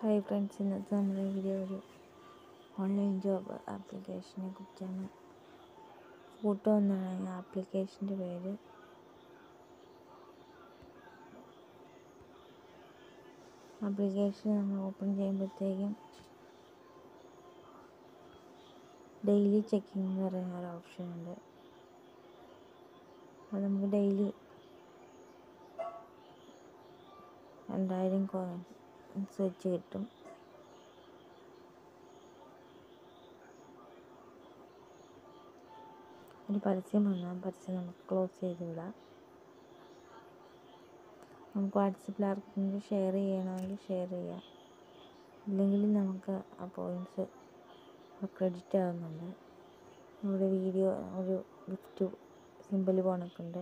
hi friends ഇന്നത്തെ നമ്മുടെ video ഒരു ഓൺലൈൻ ജോബ് ആപ്ലിക്കേഷനെ കുറിച്ചാണ് ഫോട്ടോ എന്നാണ് ആപ്ലിക്കേഷൻ്റെ പേര് ആപ്ലിക്കേഷൻ നമ്മൾ ഓപ്പൺ ചെയ്യുമ്പോഴത്തേക്കും ഡെയിലി ചെക്കിംഗ് എന്ന് പറയുന്ന ഒരു ഓപ്ഷൻ ഉണ്ട് അത് നമുക്ക് ഡെയിലി രണ്ടായിരം കോയിൻസ് വെച്ച് കിട്ടും ഒരു പരസ്യം വന്നാൽ പരസ്യം നമുക്ക് ക്ലോസ് ചെയ്ത് വിടാം നമുക്ക് വാട്സപ്പിൽ ആർക്കെങ്കിലും ഷെയർ ചെയ്യണമെങ്കിൽ ഷെയർ ചെയ്യാം ഇല്ലെങ്കിൽ നമുക്ക് ആ പോയിൻറ്റ്സ് ക്രെഡിറ്റ് ആവുന്നുണ്ട് നമ്മുടെ വീഡിയോ ഒരു ഗിഫ്റ്റ് സിമ്പിൾ പോണക്കുണ്ട്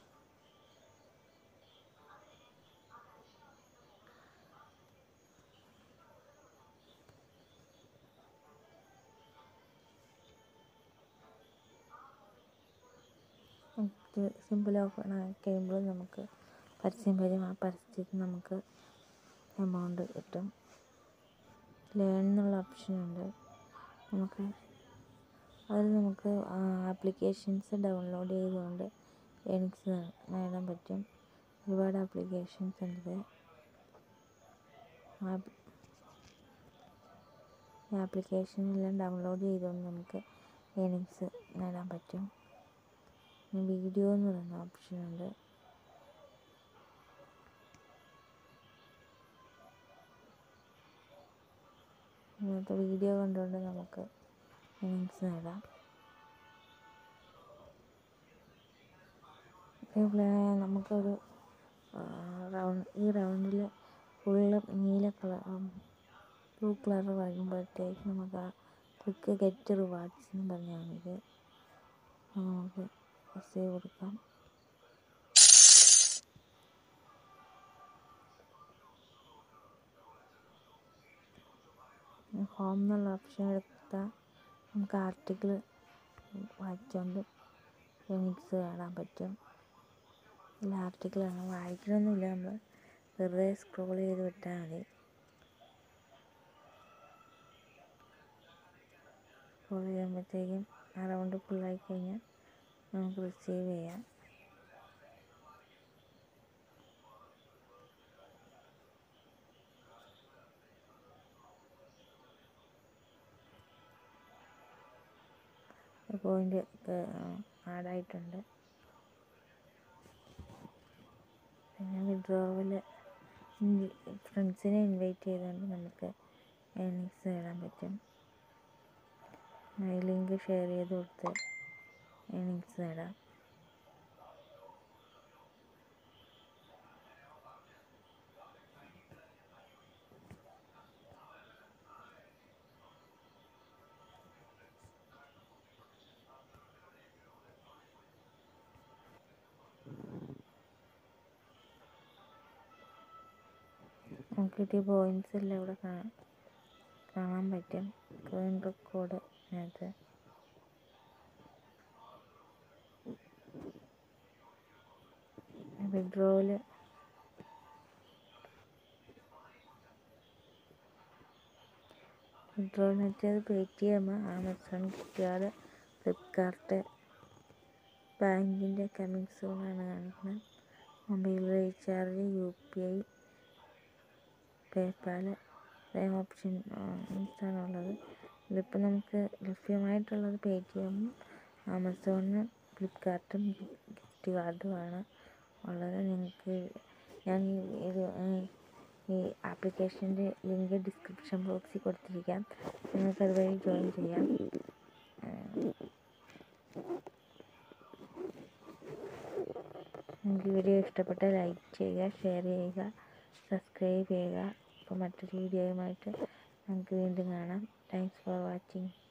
സിമ്പിൾ ഓപ്പൺ ആക്കി കഴിയുമ്പോൾ നമുക്ക് പരസ്യം വരും ആ പരസ്യത്തിൽ നമുക്ക് എമൗണ്ട് കിട്ടും ലേൺ എന്നുള്ള ഓപ്ഷൻ ഉണ്ട് നമുക്ക് അതിൽ നമുക്ക് ആപ്ലിക്കേഷൻസ് ഡൗൺലോഡ് ചെയ്തുകൊണ്ട് ഏണിങ്സ് നേടാൻ പറ്റും ഒരുപാട് ആപ്ലിക്കേഷൻസ് ഉണ്ട് ആപ്ലിക്കേഷനെല്ലാം ഡൗൺലോഡ് ചെയ്തുകൊണ്ട് നമുക്ക് ഏണിങ്സ് നേടാൻ പറ്റും വീഡിയോ എന്ന് പറയുന്ന ഓപ്ഷൻ ഉണ്ട് ഇങ്ങനത്തെ വീഡിയോ കണ്ടുകൊണ്ട് നമുക്ക് ഏണിങ്സ് നേടാം നമുക്കൊരു റൗണ്ട് ഈ റൗണ്ടിൽ ഫുള്ള് നീല കളർ ബ്ലൂ കളർ വരുമ്പോഴത്തേക്ക് നമുക്ക് ആ ക്ലിക്ക് ഗെറ്റ് റിവാർഡ്സ് എന്ന് പറഞ്ഞാണിത് നമുക്ക് സേവ് കൊടുക്കാം ഹോം എന്നുള്ള ഓപ്ഷൻ എടുത്താൽ നമുക്ക് ആർട്ടിക്കിൾ വായിച്ചുകൊണ്ട് ഫിനിക്സ് കാണാൻ പറ്റും ഇല്ല ആർട്ടിക്കിളാണ് വായിക്കണമെന്നില്ല നമ്മൾ വെറുതെ സ്ക്രോൾ ചെയ്ത് വിട്ടാൽ മതി സ്ക്രോൾ ചെയ്യുമ്പോഴത്തേക്കും ആ റൗണ്ട് ഫുള്ളായി കഴിഞ്ഞാൽ നമുക്ക് റിസീവ് ചെയ്യാം പോയിന്റ് ആഡായിട്ടുണ്ട് പിന്നെ വിഡ്രോവൽ ഫ്രണ്ട്സിനെ ഇൻവൈറ്റ് ചെയ്തുകൊണ്ട് നമുക്ക് ഏണിങ്സ് നേടാൻ പറ്റും ലിങ്ക് ഷെയർ ചെയ്ത് കൊടുത്ത് ഏണിങ്സ് നേടാം നമുക്ക് കിട്ടിയ പോയിൻറ്റ്സ് എല്ലാം ഇവിടെ കാണാൻ പറ്റും കോയിൻ റെക്കോർഡ് അതിനകത്ത് വിഡ്രോവൽ വിഡ്രോവൽ വെച്ചത് Paytm Amazon Flipkart Flipkart ബാങ്കിൻ്റെ കമ്മിങ് സൂണാണ് കാണിക്കുന്നത് mobile recharge U P I PayPal ഇത്രയും ഓപ്ഷൻസാണുള്ളത് ഇതിപ്പോൾ നമുക്ക് ലഭ്യമായിട്ടുള്ളത് പേ ടി എമ്മും ആമസോണും ഫ്ലിപ്കാർട്ടും ഗിഫ്റ്റ് കാർഡുമാണ് ഉള്ളത് നിങ്ങൾക്ക് ഞാൻ ഈ ഇത് ഈ ആപ്ലിക്കേഷൻ്റെ ലിങ്ക് ഡിസ്ക്രിപ്ഷൻ ബോക്സിൽ കൊടുത്തിരിക്കാം നിങ്ങൾക്ക് അതുവഴി ജോയിൻ ചെയ്യാം നിങ്ങൾക്ക് വീഡിയോ ഇഷ്ടപ്പെട്ടാൽ ലൈക്ക് ചെയ്യുക ഷെയർ ചെയ്യുക സബ്സ്ക്രൈബ് ചെയ്യുക അപ്പോൾ മറ്റൊരു വീഡിയോയുമായിട്ട് നമുക്ക് വീണ്ടും കാണാം താങ്ക്സ് ഫോർ വാച്ചിങ്